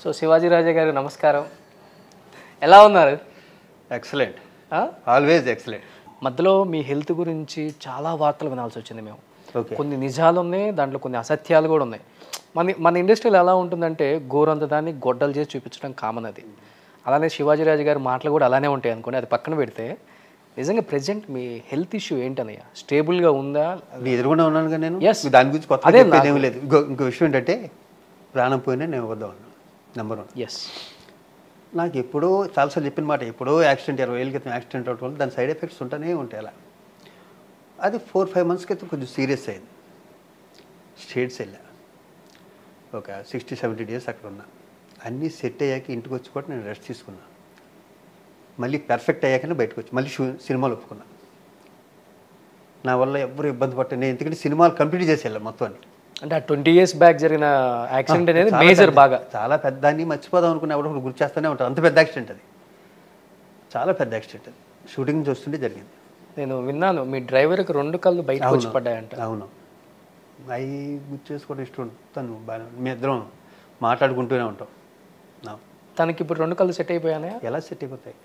So Shivaji రాజా గారు నమస్కారం ఎలా ఉన్నారు ఎక్సలెంట్ ఆ? ఆల్వేస్ ఎక్సలెంట్ మధ్యలో మీ హెల్త్ గురించి చాలా వార్తలు వినాల్సి వచ్చింది మేము ఓకే కొన్ని నిజాలు ఉన్నాయి దాంట్లో కొన్ని అసత్యాలు కూడా ఉన్నాయి మన మన ఇండస్ట్రీలో ఎలా ఉంటుందంటే గోరంత దాన్ని గొడ్డలు చేసి చూపించడం కామన్ అది అలానే శివాజీ రాజు గారి మాటలు కూడా అలానే ఉంటాయి అనుకోండి అది పక్కన పెడితే నిజంగా ప్రెజెంట్ మీ హెల్త్ ఇష్యూ ఏంటన్నయ్య స్టేబుల్గా ఉందా నీ ఎదురుకుండా ఉన్నాను కదా నేను Yes. దాని గురించి కొత్త అదే చెప్పేది ఏమీ లేదు ఇంకో ఇంకో విషయం ఏంటంటే ప్రాణం పోయినా నేను వద్దాం ఉన్నాను నెంబర్ వన్ ఎస్ నాకు ఎప్పుడో చాలాసార్లు చెప్పిన మాట ఎప్పుడో యాక్సిడెంట్ ఇరవై ఏళ్ళ క్రితం యాక్సిడెంట్ అవడం వల్ల దాని సైడ్ ఎఫెక్ట్స్ ఉంటూనే ఉంటాయి అలా అది ఫోర్ ఫైవ్ మంత్స్ క్రితం కొంచెం సీరియస్ అయింది స్టేట్స్ వెళ్ళా ఒక సిక్స్టీ సెవెంటీ డేస్ అక్కడ ఉన్నా అన్నీ సెట్ అయ్యాక ఇంటికి వచ్చి కూడా నేను రెస్ట్ తీసుకున్నా మళ్ళీ పర్ఫెక్ట్ అయ్యాకనే బయటకు వచ్చి మళ్ళీ షూ సినిమాలు ఒప్పుకున్నా నా వల్ల ఎవ్వరు ఇబ్బంది పట్ట నేను ఎందుకంటే సినిమాలు కంప్లీట్ చేసి వెళ్ళాను మొత్తం అన్ని అంటే ఆ ట్వంటీ ఇయర్స్ బ్యాక్ జరిగిన యాక్సిడెంట్ అనేది చాలా మేజర్ పెద్ద- బాగా చాలా పెద్ద దాన్ని మర్చిపోదాం అనుకుని ఎవడో గుర్తు చేస్తూనే ఉంటాం అంత పెద్ద యాక్సిడెంట్ అది చాలా పెద్ద యాక్సిడెంట్ అది షూటింగ్ చూస్తుంటే జరిగింది నేను విన్నాను మీ డ్రైవర్కి రెండు కళ్ళు బయటకు వచ్చి పడ్డాయంట అవును అవి గుర్తు చేసుకోవడం ఇష్టం ఉంటుంది. తను బాగా మీ ఇద్దరం మాట్లాడుకుంటూనే ఉంటాం నా- తనకి ఇప్పుడు రెండు కళ్ళు సెట్ అయిపోయానే ఎలా సెట్ అయిపోతాయి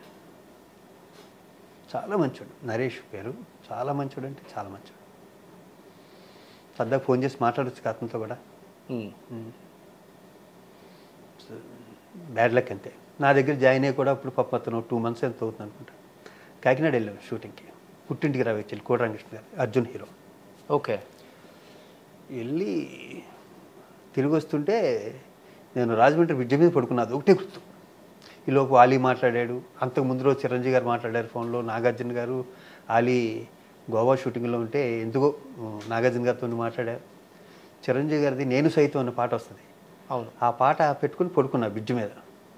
చాలా మంచోడు నరేష్ పేరు చాలా మంచోడు అంటే చాలా మంచోడు సరదాగా ఫోన్ చేసి మాట్లాడొచ్చు అతనితో కూడా బ్యాడ్ లక్ అంతే నా దగ్గర జాయిన్ అయ్యి కూడా అప్పుడు పాప అతను టూ మంత్స్ ఎంత అవుతుంది అనుకుంటా కాకినాడ వెళ్ళాం షూటింగ్కి పుట్టింటికి రావచ్చు కోటరామకృష్ణ గారు అర్జున్ హీరో ఓకే వెళ్ళి తిరిగి వస్తుంటే నేను రాజమండ్రి బ్రిడ్జి మీద పడుకున్నా అది ఒకటే గుర్తు ఈలోపు ఆలీ మాట్లాడాడు అంతకు ముందు రోజు చిరంజీవి గారు మాట్లాడారు ఫోన్లో నాగార్జున గారు ఆలీ గోవా షూటింగ్లో ఉంటే ఎందుకో నాగార్జున గారితో మాట్లాడారు చిరంజీవి గారిది నేను సైతం అన్న పాట వస్తుంది అవును ఆ పాట పెట్టుకుని పడుకున్నా బ్రిడ్జ్ మీద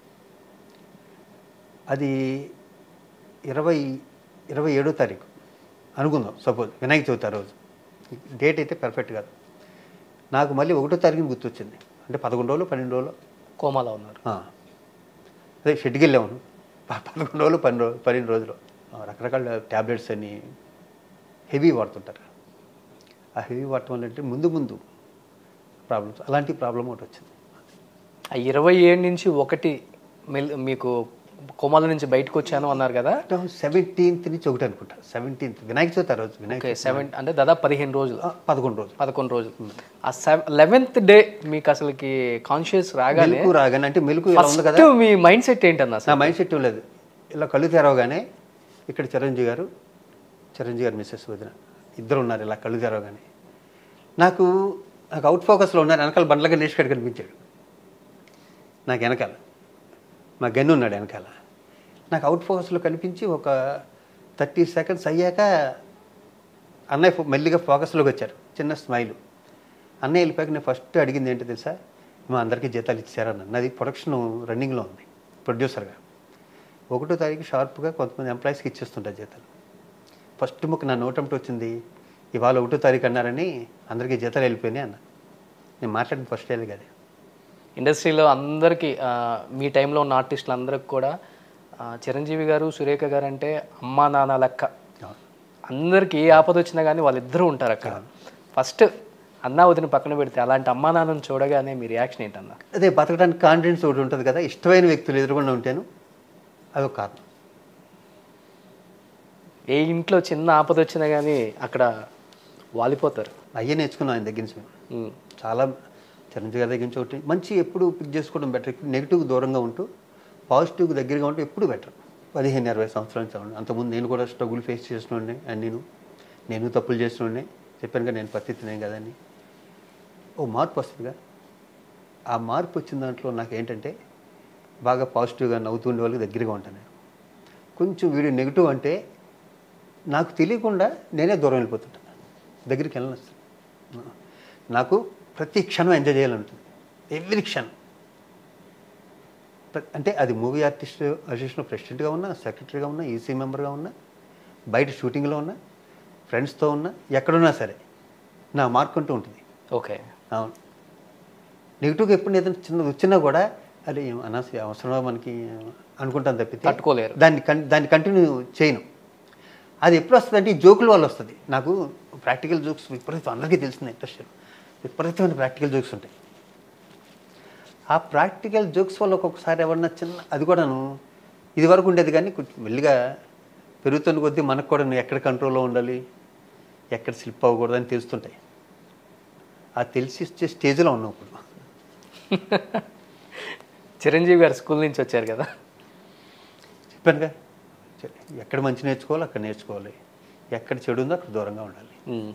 అది ఇరవై ఇరవై ఏడో తారీఖు అనుకుందాం సపోజ్ వినాయక చవితి ఆ రోజు డేట్ అయితే పర్ఫెక్ట్ కాదు నాకు మళ్ళీ ఒకటో తారీఖుని గుర్తొచ్చింది అంటే పదకొండు రోజులు పన్నెండు రోజులు కోమాలో ఉన్నారు ఆ. అదే షెడ్కి వెళ్ళాము ప- పదకొండు రోజులు పన్నెండు రోజులు పన్నెండు రోజులు ఆ, రకరకాల ట్యాబ్లెట్స్ అని హెవీ వాడుతుంటారు ఆ హెవీ వాడటం వల్ల అంటే ముందు ముందు ప్రాబ్లమ్స్ అలాంటి ప్రాబ్లం ఒకటి వచ్చింది ఆ ఇరవై ఏడు నుంచి ఒకటి మెల్- మీకు కోమాల నుంచి బయటకు వచ్చాను అన్నారు కదా సెవెంటీన్త్ నుంచి ఒకటి అనుకుంటా సెవెంటీన్త్ వినాయక చవితి ఆ రోజు వినాయక ఓకే సెవెన్ అంటే దాదాపు పదిహేను రోజులు ఆ, పదకొండు రోజులు పదకొండు రోజులు ఆ సెవెన్ లెవెన్త్ డే మీకు అసలుకి కాన్షియస్ రాగానే మెలకు రాగానే అంటే మెలకు ఇలా ఉంది కదా ఫస్ట్ మీ మైండ్ సెట్ ఏంటన్నా నా మైండ్ సెట్ లేదు ఇలా కళ్ళు తెరవగానే ఇక్కడ చిరంజీవి గారు చిరంజీవి గారు మిస్సెస్ వదిన ఇద్దరు ఉన్నారు ఇలా కళ్ళు తెరవగానే నాకు నాకు అవుట్ ఫోకస్లో ఉన్నారు వెనకాల బండ్ల గణేష్ గారు కనిపించాడు నాకు వెనకాల మా గన్ను ఉన్నాడు వెనకాల నాకు అవుట్ ఫోకస్లో కనిపించి ఒక థర్టీ సెకండ్స్ అయ్యాక అన్నయ్య ఫో- మెల్లిగా ఫోకస్లోకి వచ్చారు చిన్న స్మైల్ అన్నయ్య వెళ్ళిపోయాక నేను ఫస్ట్ అడిగింది ఏంటో తెలుసా మా అందరికీ జీతాలు ఇచ్చారన్న నాది ప్రొడక్షన్ రన్నింగ్లో ఉంది ప్రొడ్యూసర్గా ఒకటో తారీఖు షార్ప్గా కొంతమంది ఎంప్లాయీస్కి ఇచ్చేస్తుంటారు జీతాలు ఫస్ట్ ముక్క నా నోటంటి వచ్చింది ఇవాళ ఒకటో తారీఖు అన్నారని అందరికీ జీతాలు వెళ్ళిపోయినాయి అన్న నేను మాట్లాడింది ఫస్ట్ వెళ్ళి కదా ఇండస్ట్రీలో అందరికీ ఆ, మీ టైంలో ఉన్న ఆర్టిస్టులు అందరికి కూడా ఆ, చిరంజీవి గారు సురేఖ గారు అంటే అమ్మా నాన్న లెక్క అందరికి ఏ ఆపద వచ్చినా కానీ వాళ్ళిద్దరూ ఉంటారు అక్కడ ఫస్ట్ అన్నా వదిన పక్కన పెడితే అలాంటి అమ్మా నాన్నని చూడగానే మీ రియాక్షన్ ఏంటన్నా అదే బతకడానికి కాన్ఫిడెన్స్ ఒకటి ఉంటుంది కదా ఇష్టమైన వ్యక్తులు ఎదురుకుండా ఉంటాను అదొక కారణం ఏ ఇంట్లో చిన్న ఆపద వచ్చినా కానీ అక్కడ వాలిపోతారు అయ్యే నేర్చుకున్నాం ఆయన దగ్గర నుంచి మేము ఉమ్. చాలా చిరంజీవి గారి దగ్గర నుంచి ఒకటి మంచి ఎప్పుడు పిక్ చేసుకోవడం బెటర్ నెగిటివ్కి దూరంగా ఉంటూ పాజిటివ్కి దగ్గరగా ఉంటూ ఎప్పుడు బెటర్ పదిహేను ఇరవై సంవత్సరాల నుంచి అవును అంతకుముందు నేను కూడా స్ట్రగుల్ ఫేస్ చేస్తుండే అండ్ నేను నేను తప్పులు చేస్తుండే చెప్పాను కదా నేను పరిస్థితి కదని ఓ మార్పు వస్తుందిగా ఆ మార్పు వచ్చిన దాంట్లో నాకు ఏంటంటే బాగా పాజిటివ్గా నవ్వుతుండే వాళ్ళకి దగ్గరగా ఉంటాను నేను కొంచెం వీడు నెగిటివ్ అంటే నాకు తెలియకుండా నేనే దూరం వెళ్ళిపోతుంటాను దగ్గరికి వెళ్ళను అసలు. నాకు ప్రతి క్షణం ఎంజాయ్ చేయాలంటుంది ఎవ్రీ క్షణం ప్ర- అంటే అది మూవీ ఆర్టిస్ట్ అసోసియేషన్లో ప్రెసిడెంట్గా ఉన్నా సెక్రటరీగా ఉన్నా ఈసీ మెంబర్గా ఉన్నా బయట షూటింగ్లో ఉన్నా ఫ్రెండ్స్తో ఉన్నా ఎక్కడున్నా సరే నా మార్క్ అంటూ ఉంటుంది ఓకే అవును నెగిటివ్గా ఎప్పుడు ఏదైనా చిన్నది వచ్చినా కూడా అది ఏం అనవస అవసరమా మనకి అనుకుంటాను తప్పితే తట్టుకోలేరు. దాన్ని కన్- దాన్ని కంటిన్యూ చేయను అది ఎప్పుడు వస్తుంది అంటే ఈ జోకుల వల్ల వస్తుంది నాకు ప్రాక్టికల్ జోక్స్ విపరీతం అందరికీ తెలిసింది ఇంట్రెస్ట్ విపరీతమైన ప్రాక్టికల్ జోక్స్ ఉంటాయి ఆ ప్రాక్టికల్ జోక్స్ వల్ల ఒక్కొక్కసారి ఎవరన్నా చిన్న అది కూడాను ఇది వరకు ఉండేది కానీ కొంచెం మెల్లిగా పెరుగుతున్న కొద్దీ మనకు కూడా నువ్వు ఎక్కడ కంట్రోల్లో ఉండాలి ఎక్కడ స్లిప్ అవ్వకూడదు అని తెలుస్తుంటాయి ఆ తెలిసి ఇచ్చే స్టేజ్లో ఉన్నాం ఇప్పుడు చిరంజీవి గారు స్కూల్ నుంచి వచ్చారు కదా చెప్పానుగా ఎక్కడ మంచి నేర్చుకోవాలి అక్కడ నేర్చుకోవాలి ఎక్కడ చెడు ఉందో అక్కడ దూరంగా ఉండాలి ఉమ్.